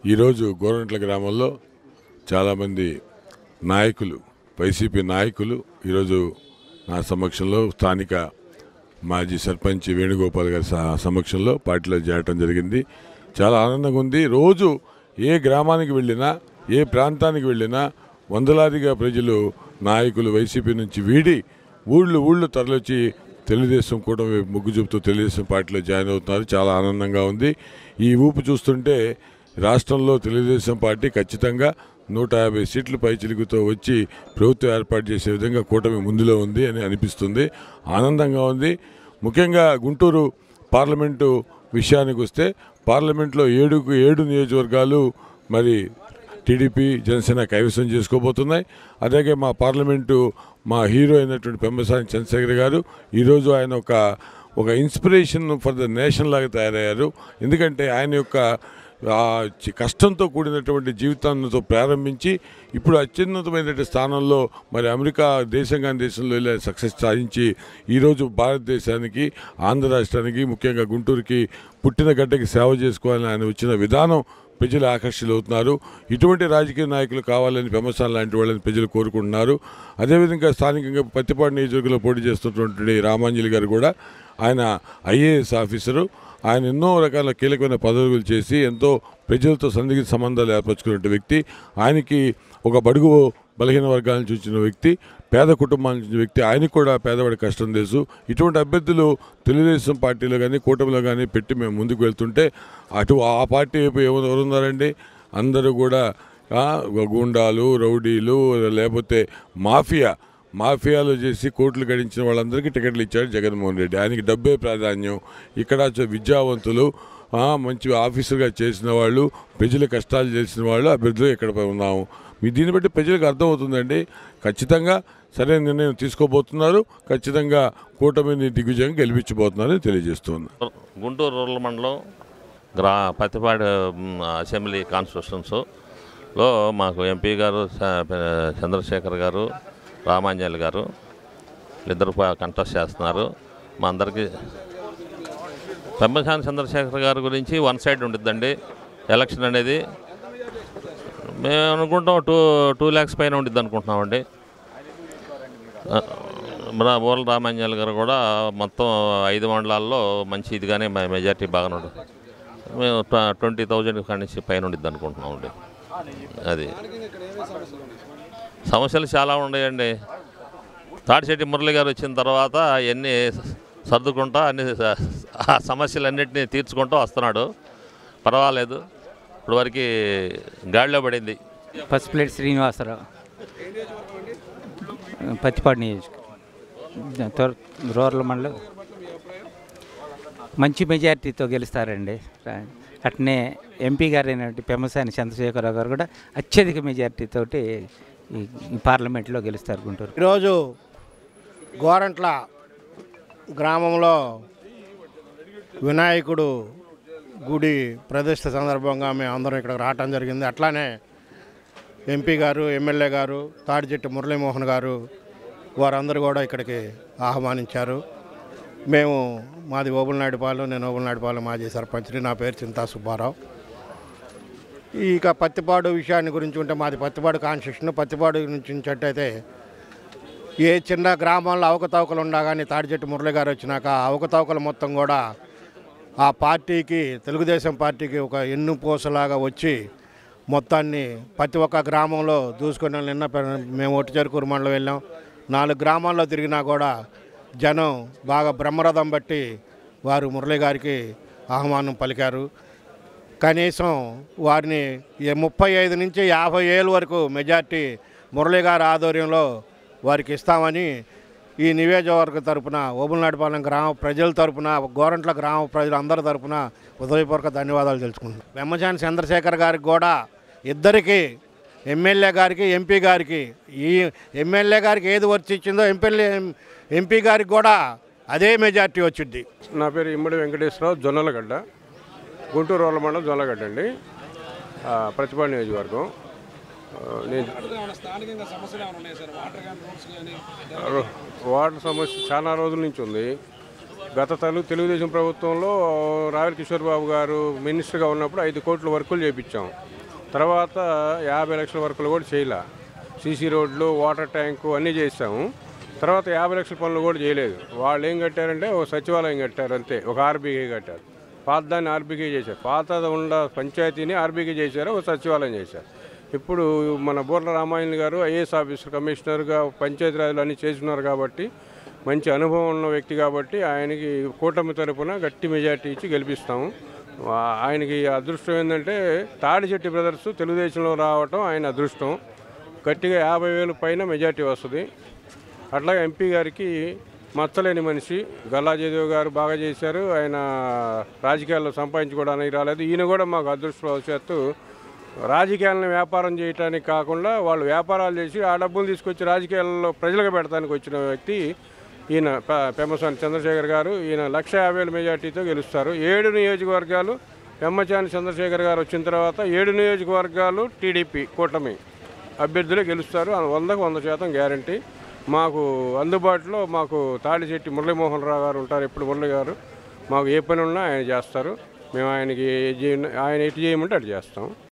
ఈరోజు గోరంట్ల గ్రామంలో చాలామంది నాయకులు వైసీపీ నాయకులు ఈరోజు నా సమక్షంలో స్థానిక మాజీ సర్పంచ్ వేణుగోపాల్ గారి స- సమక్షంలో పార్టీలో చేరటం జరిగింది చాలా ఆనందంగా ఉంది రోజు ఏ గ్రామానికి వెళ్ళినా ఏ ప్రాంతానికి వెళ్ళినా వందలాదిగా ప్రజలు నాయకులు వైసీపీ నుంచి వీడి ఊళ్ళు ఊళ్ళు తరలిచ్చి తెలుగుదేశం కూడా మొగ్గు చూపుతూ తెలుగుదేశం పార్టీలో జాయిన్ అవుతున్నారు చాలా ఆనందంగా ఉంది ఈ ఊపు చూస్తుంటే రాష్ట్రంలో తెలుగుదేశం పార్టీ ఖచ్చితంగా నూట యాభై సీట్లు పైచిలుగుతో వచ్చి ప్రభుత్వం ఏర్పాటు చేసే విధంగా కూటమి ముందులో ఉంది అని అనిపిస్తుంది ఆనందంగా ఉంది ముఖ్యంగా గుంటూరు పార్లమెంటు విషయానికి వస్తే పార్లమెంట్లో ఏడుకు ఏడు నియోజకవర్గాలు మరి టీడీపీ జనసేన కైవసం చేసుకోబోతున్నాయి అలాగే మా పార్లమెంటు మా హీరో అయినటువంటి పెంబసాని చంద్రశేఖర్ గారు ఈరోజు ఆయన ఒక ఒక ఇన్స్పిరేషన్ ఫర్ ద నేషన్ లాగా తయారయ్యారు ఎందుకంటే ఆయన యొక్క ఆ చి- కష్టంతో కూడినటువంటి జీవితాలతో ప్రారంభించి ఇప్పుడు అత్యున్నతమైనటువంటి స్థానంలో మరి అమెరికా దేశం కాని దేశంలో వెళ్ళే సక్సెస్ సాధించి ఈరోజు భారతదేశానికి ఆంధ్ర రాష్ట్రానికి ముఖ్యంగా గుంటూరుకి పుట్టిన గడ్డకి సేవ చేసుకోవాలని ఆయన వచ్చిన విధానం ప్రజలు ఆకర్షితులవుతున్నారు ఇటువంటి రాజకీయ నాయకులు కావాలని పెమ్మసాన్ లాంటి వాళ్ళని ప్రజలు కోరుకుంటున్నారు అదేవిధంగా స్థానికంగా పత్తిపాడు నియోజకవర్గంలో పోటీ చేస్తున్నటువంటి రామాంజలి గారు కూడా ఆయన ఐఏఎస్ ఆఫీసరు ఆయన ఎన్నో రకాల కీలకమైన పదవులు చేసి ఎంతో ప్రజలతో సన్నిహిత సంబంధాలు ఏర్పరచుకున్న వ్యక్తి ఆయనకి ఒక బడుగు బలహీన వర్గాల నుంచి వచ్చిన వ్యక్తి పేద కుటుంబాల నుంచి వచ్చిన వ్యక్తి ఆయనకు కూడా పేదవాడి కష్టం తెలుసు ఇటువంటి అభ్యర్థులు తెలుగుదేశం పార్టీలో కానీ కూటమిలో కానీ పెట్టి మేము ముందుకు వెళ్తుంటే అటు ఆ పార్టీ వైపు ఎవరు ఎవరున్నారండి అందరూ కూడా ఆ, గూండాలు రౌడీలు లేకపోతే మాఫియా మాఫియాలో చేసి కోట్లు గడించిన వాళ్ళందరికీ టికెట్లు ఇచ్చాడు జగన్మోహన్ రెడ్డి ఆయనకి డబ్బే ప్రాధాన్యం ఇక్కడ చ- విద్యావంతులు ఆ, మంచి ఆఫీసర్గా చేసిన వాళ్ళు ప్రజల కష్టాలు చేసిన వాళ్ళు అభ్యర్థులు ఇక్కడ ఉన్నాము మీ దీన్ని బట్టి ప్రజలకు అర్థమవుతుందండి ఖచ్చితంగా సరైన నిర్ణయం తీసుకోబోతున్నారు ఖచ్చితంగా కూటమిని దిగ్విజయంగా గెలిపించబోతున్నారని తెలియజేస్తుంది గుంటూరు రూరల్ మండలం గ్రా పత్తిపాడు మ్, అసెంబ్లీ కాన్స్టిట్యూషన్స్లో మాకు ఎంపీ గారు చ- చంద్రశేఖర్ గారు రామాంజలి గారు ఇద్దరు కంటెస్ట్ చేస్తున్నారు మా అందరికీ పెంబసాని చంద్రశేఖర్ గారి గురించి వన్ సైడ్ ఉండిద్దండి ఎలక్షన్ అనేది మేము అనుకుంటాం టూ టూ ల్యాక్స్ పైన ఉండిద్ది అనుకుంటున్నామండి ఆ, మన బోర్ల రామాంజల్ గారు కూడా మొత్తం ఐదు మండలాల్లో మంచి ఇదిగానే మె- మెజార్టీ బాగానే ఉంటుంది మేము ట్వంటీ థౌజండ్ కానించి పైన ఉండిద్ది అనుకుంటున్నామండి అది సమస్యలు చాలా ఉన్నాయండి తాడిశెట్టి మురళి గారు వచ్చిన తర్వాత ఎన్ని సర్దుకుంటా అన్ని స- ఆ సమస్యలన్నింటినీ తీర్చుకుంటూ వస్తున్నాడు పర్వాలేదు ఇప్పుడు వరకు గాడిలో పడింది పసిపిల్లటి శ్రీనివాసరావు పత్తిపాడు నియోజకవర్గం తొర్- రూరల్ మండలం మంచి మెజారిటీతో గెలుస్తారండి రా- అట్నే ఎంపీ గారు అయినటువంటి పెమ్మసాని చంద్రశేఖరరావు గారు కూడా అత్యధిక మెజారిటీతో ఈ ఈ పార్లమెంట్లో గెలుస్తారు గుంటూరు ఈరోజు గోరంట్ల గ్రామంలో వినాయకుడు గుడి ప్రతిష్ట సందర్భంగా మేము అందరం ఇక్కడ రావటం జరిగింది అట్లానే ఎంపీ గారు ఎమ్మెల్యే గారు తాడిచెట్టు మురళీమోహన్ గారు వారందరూ కూడా ఇక్కడికి ఆహ్వానించారు మేము మాది ఓబులనాయుడుపాలెం నేను ఓబులనాయుడుపాలెం మాజీ సర్పంచ్ని నా పేరు చింతా సుబ్బారావు ఇక పత్తిపాడు విషయాన్ని గురించి ఉంటే మాది పత్తిపాడు కాన్స్టిట్యూషన్ పత్తిపాడు నుంచి ఉంచట్టయితే ఏ చిన్న గ్రామాల్లో అవకతవకలు ఉండా కానీ తాడిచెట్టు మురళి గారు వచ్చినాక ఆ అవకతవకలు మొత్తం కూడా ఆ పార్టీకి తెలుగుదేశం పార్టీకి ఒక ఎన్నుపోసలాగా వచ్చి మొత్తాన్ని ప్రతి ఒక్క గ్రామంలో దూసుకొని నిన్న పె- మేము ఒట్టిచెరుకూరు మండలం వెళ్ళాం నాలుగు గ్రామాల్లో తిరిగినా కూడా జనం బాగా బ్రహ్మరథం బట్టి వారు మురళి గారికి ఆహ్వానం పలికారు కనీసం వారిని ఈ ముప్పై ఐదు నుంచి యాభై ఏళ్ళ వరకు మెజార్టీ మురళి గారి ఆధ్వర్యంలో వారికి ఇస్తామని ఈ నియోజకవర్గ తరపున ఓబులనాటిపాలెం గ్రామ ప్రజల తరపున గోరంట్ల గ్రామ ప్రజలందరి తరపున హృదయపూర్వక ధన్యవాదాలు తెలుసుకుంటున్నాను వెమ్మచాని చంద్రశేఖర్ గారికి కూడా ఇద్దరికి ఎమ్మెల్యే గారికి ఎంపీ గారికి ఈ ఎమ్మెల్యే గారికి ఏది వచ్చి ఇచ్చిందో ఎంపీఎల్ఏ ఎంపీ గారికి కూడా అదే మెజార్టీ వచ్చింది నా పేరు ఇమ్మడి వెంకటేశ్వరరావు జొన్నలగడ్డ గుంటూరు రోడ్ల మండలం జొన్నలగడ్డ అండి ఆ, ప్రతిపాడు నియోజకవర్గం ఆ, నేను రో- వాటర్ సమస్య చాలా రోజుల నుంచి ఉంది గత తలు తెలుగుదేశం ప్రభుత్వంలో రాయల్ కిషోర్ బాబు గారు మినిస్టర్గా ఉన్నప్పుడు ఐదు కోట్ల వర్కులు చేయించాం తర్వాత యాభై లక్షల వరకు కూడా చేయలే సీసీ రోడ్లు వాటర్ ట్యాంకు అన్నీ చేసాము తర్వాత యాభై లక్షల పనులు కూడా చేయలేదు వాళ్ళు ఏం కట్టారంటే ఒక సచివాలయం కట్టారు అంతే ఒక ఆర్బీకే కట్టారు పాత దాన్ని ఆర్బీకే చేశారు పాత ఉన్న పంచాయతీని ఆర్బీకే చేశారు ఒక సచివాలయం చేశారు ఇప్పుడు మన బూర్ల రామాయణ గారు ఐఏఎస్ ఆఫీసర్ కమిషనర్గా పంచాయతీరాజులు అన్నీ చేస్తున్నారు కాబట్టి మంచి అనుభవం ఉన్న వ్యక్తి కాబట్టి ఆయనకి కూటమి తరపున గట్టి మెజార్టీ ఇచ్చి గెలిపిస్తాము ఆ- ఆయనకి అదృష్టం ఏంటంటే తాడిచెట్టి బ్రదర్స్ తెలుగుదేశంలో రావటం ఆయన అదృష్టం గట్టిగా యాభై వేలు పైన మెజార్టీ వస్తుంది అట్లాగే ఎంపీ గారికి మచ్చలేని మనిషి గల్లాజయదేవ్ గారు బాగా చేశారు ఆయన రాజకీయాల్లో సంపాదించుకోవడానికి రాలేదు ఈయన కూడా మాకు అదృష్టవశాత్తు రాజకీయాలను వ్యాపారం చేయడానికి కాకుండా వాళ్ళు వ్యాపారాలు చేసి ఆ డబ్బులు తీసుకొచ్చి రాజకీయాల్లో ప్రజలకు పెడతానికి వచ్చిన వ్యక్తి ఈయన ప- పెమ్మసాని చంద్రశేఖర్ గారు ఈయన లక్ష యాభై వేల మెజార్టీతో గెలుస్తారు ఏడు నియోజకవర్గాలు పెమ్మచాని చంద్రశేఖర్ గారు వచ్చిన తర్వాత ఏడు నియోజకవర్గాలు టీడీపీ కూటమి అభ్యర్థులే గెలుస్తారు ఆ వందకు వంద శాతం గ్యారంటీ మాకు అందుబాటులో మాకు తాడిచెట్టి మురళీమోహన్ రావు గారు ఉంటారు ఇప్పుడు మురళి గారు మాకు ఏ పని ఉన్నా ఆయన చేస్తారు మేము ఆయనకి ఏ చేయ- ఆయన ఎటు చేయమంటే అటు చేస్తాం